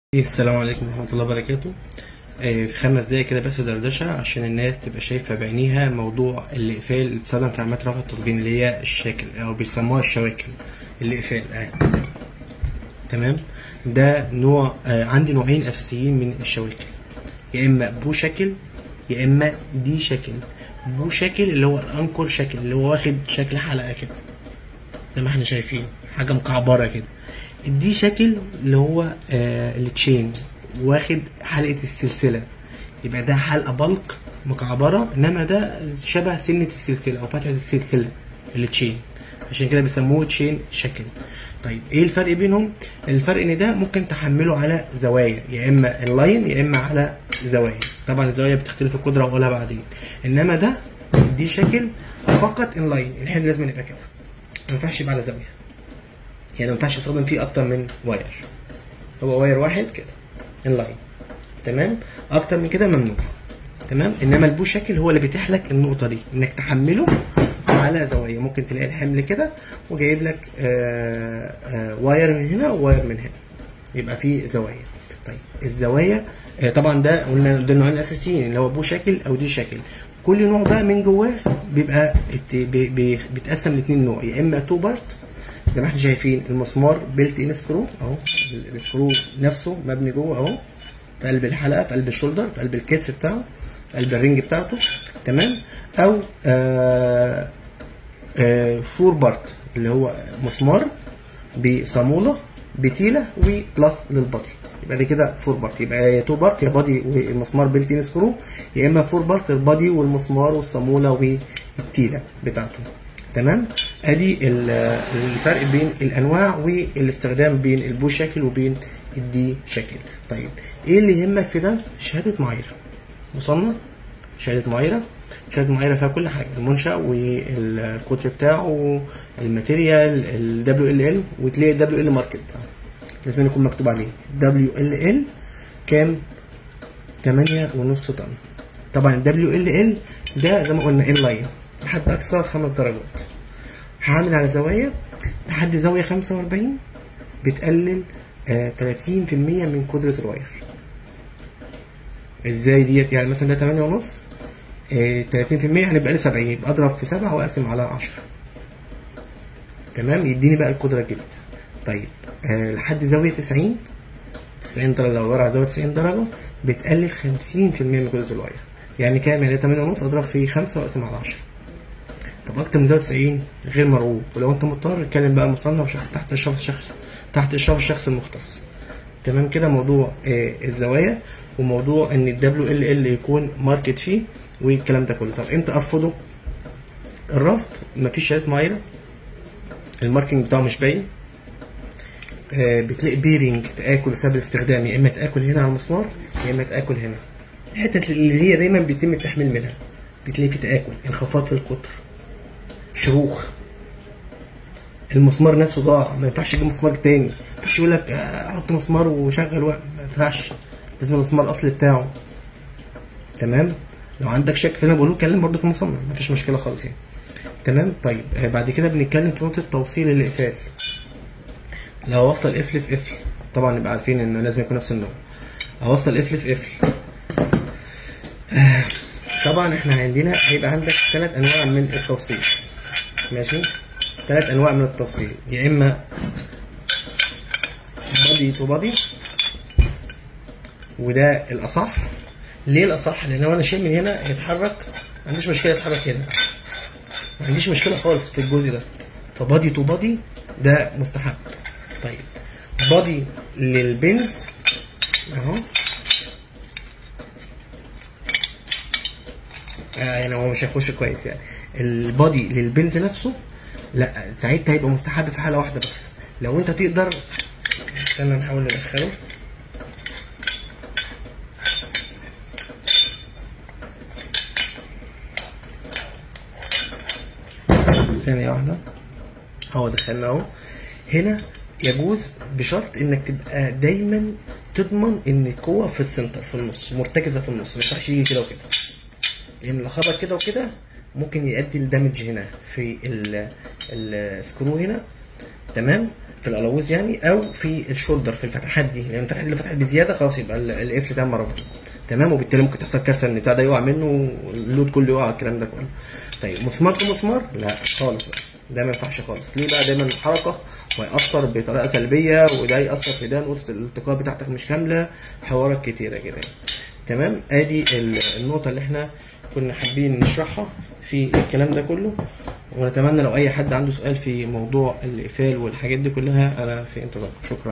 السلام عليكم ورحمة الله وبركاته آه، في خمس دقايق كده بس دردشة عشان الناس تبقى شايفة بعينيها موضوع الإقفال اللي بتستخدم في عمليات رفع التصبين اللي هي الشاكل أو بيسموها الشواكل الإقفال آه. تمام ده نوع آه عندي نوعين أساسيين من الشواكل يا إما بو شكل يا إما دي شكل بو شكل اللي هو الأنكر شكل اللي هو واخد شكل حلقة كده زي ما احنا شايفين حاجة مكعبرة كده الدي شكل اللي هو آه التشين واخد حلقة السلسلة يبقى ده حلقة بلق مكعبرة انما ده شبه سنة السلسلة او فتحة السلسلة التشين عشان كده بيسموه تشين شكل طيب ايه الفرق بينهم الفرق ان ده ممكن تحمله على زوايا يا اما اللاين يا اما على زوايا طبعا الزوايا بتختلف القدرة واقولها بعدين انما ده دي شكل فقط انلاين الحمل لازم يبقى كده ما ينفعش يبقى على زاويه يعني ما ينفعش استخدم فيه اكتر من واير هو واير واحد كده انلاين تمام اكتر من كده ممنوع تمام انما البو شكل هو اللي بيتيح لك النقطه دي انك تحمله على زوايا ممكن تلاقي الحمل كده وجايب لك آآ آآ واير من هنا وواير من هنا يبقى فيه زوايا طيب الزوايا آه، طبعا ده قلنا ده النوعين الاساسيين اللي هو بو شكل او دي شكل كل نوع بقى من جواه بيبقى الت- بي- بي- بيتقسم لاثنين نوع يا اما تو بارت زي ما احنا شايفين المسمار بيلت ان سكرو اهو ال- السكرو نفسه مبني جوه اهو في قلب الحلقه في قلب الشولدر في قلب الكتف بتاعه في قلب الرينج بتاعته تمام او آه آه فور بارت اللي هو مسمار بصاموله بتيله وبلس للبادي يبقى دي كده فور بارت يبقى يا تو بارت يا بادي والمسمار بيلتين سكرو يا اما فور بارت البادي والمسمار والصاموله والتيله بتاعته تمام ادي ال- الفرق بين الانواع والاستخدام بين البو شكل وبين الدي شكل طيب ايه اللي يهمك في ده شهاده معايره مصنع شهاده معايره شهاده معايره فيها كل حاجه المنشا والكوتر بتاعه الماتيريال ال WLL وتلاقي ال WL ماركت بتاعه لازم يكون مكتوب عليه WLL كام 8 ونص طن طبعا ال WLL ده زي ما قلنا انلاين لحد اقصى خمس درجات هعمل على زوايا لحد زاويه 45 بتقلل آه 30% من قدره الواير ازاي ديت يعني مثلا ده 8 ونص آه 30% هنبقى لي 70 يبقى اضرب في 7 واقسم على 10 تمام يديني بقى القدره الجديده طيب آه لحد زاويه 90 90 درجه لو بدور على زاويه 90 درجه بتقلل 50% من قدره الواير يعني كام يعني 8 ونص اضرب في 5 واقسم على 10 طب اكتر من زاويه 90 غير مرغوب ولو انت مضطر اتكلم بقى المصنع وشخ- تحت اشراف الشخص تحت اشراف الشخص المختص تمام كده موضوع آه، الزوايا وموضوع ان الدبليو ال ال يكون ماركت فيه والكلام ده كله طب امتى ارفضه الرفض مفيش شهاده معايره الماركينج بتاعه مش باين آه، بتلاقي بيرنج تاكل بسبب الاستخدام يا اما تاكل هنا على المسمار يا اما تاكل هنا الحته اللي هي دايما بيتم التحميل منها بتلاقي في تاكل انخفاض في القطر شروخ المسمار نفسه ضاع ما ينفعش اجيب مسمار تاني ما ينفعش يقول لك آه، احط مسمار وشغل وقت ما ينفعش لازم المسمار الاصلي بتاعه تمام لو عندك شك فانا بقول له كلم برضك المصنع ما فيش مشكله خالص يعني تمام طيب آه، بعد كده بنتكلم في نقطه توصيل الاقفال لو اوصل قفل في قفل طبعا نبقى عارفين ان لازم يكون نفس النوع اوصل قفل في قفل آه، طبعا احنا عندنا هيبقى عندك ثلاث انواع من التوصيل ماشي ثلاث انواع من التوصيل يا اما بادي تو بادي وده الاصح ليه الاصح لان لو انا شيء من هنا يتحرك ما عنديش مشكله يتحرك هنا ما عنديش مشكله خالص في الجزء ده فبادي تو بادي ده مستحب طيب بادي للبنز اهو آه يعني هو مش هيخش كويس يعني البادي للبنز نفسه لا ساعتها هيبقى مستحب في حاله واحده بس لو انت تقدر استنى نحاول ندخله ثانية واحدة اهو دخلنا اهو هنا يجوز بشرط انك تبقى دايما تضمن ان القوة في السنتر في النص مرتكزة في النص ما ينفعش يجي كده وكده لان لو خبط كده وكده ممكن يؤدي لدمج هنا في ال- السكرو هنا تمام في الالوز يعني او في الشولدر في الفتحات دي لان الفتحات اللي فتحت بزياده خلاص يبقى ال- القفل ده مرفوض تمام وبالتالي ممكن تحصل كارثه ان بتاع ده يقع منه اللود كله يقع الكلام ده كله طيب مسمار كمسمار لا خالص بقى ده ما ينفعش خالص ليه بقى دايما حركه ويأثر بطريقه سلبيه وده يأثر في ده نقطه الالتقاء بتاعتك مش كامله حوارات كتيره كده يعني. تمام ادي ال- النقطه اللي احنا كنا حابين نشرحها في الكلام ده كله ونتمنى لو اي حد عنده سؤال في موضوع الاقفال والحاجات دي كلها انا في انتظاركم شكرا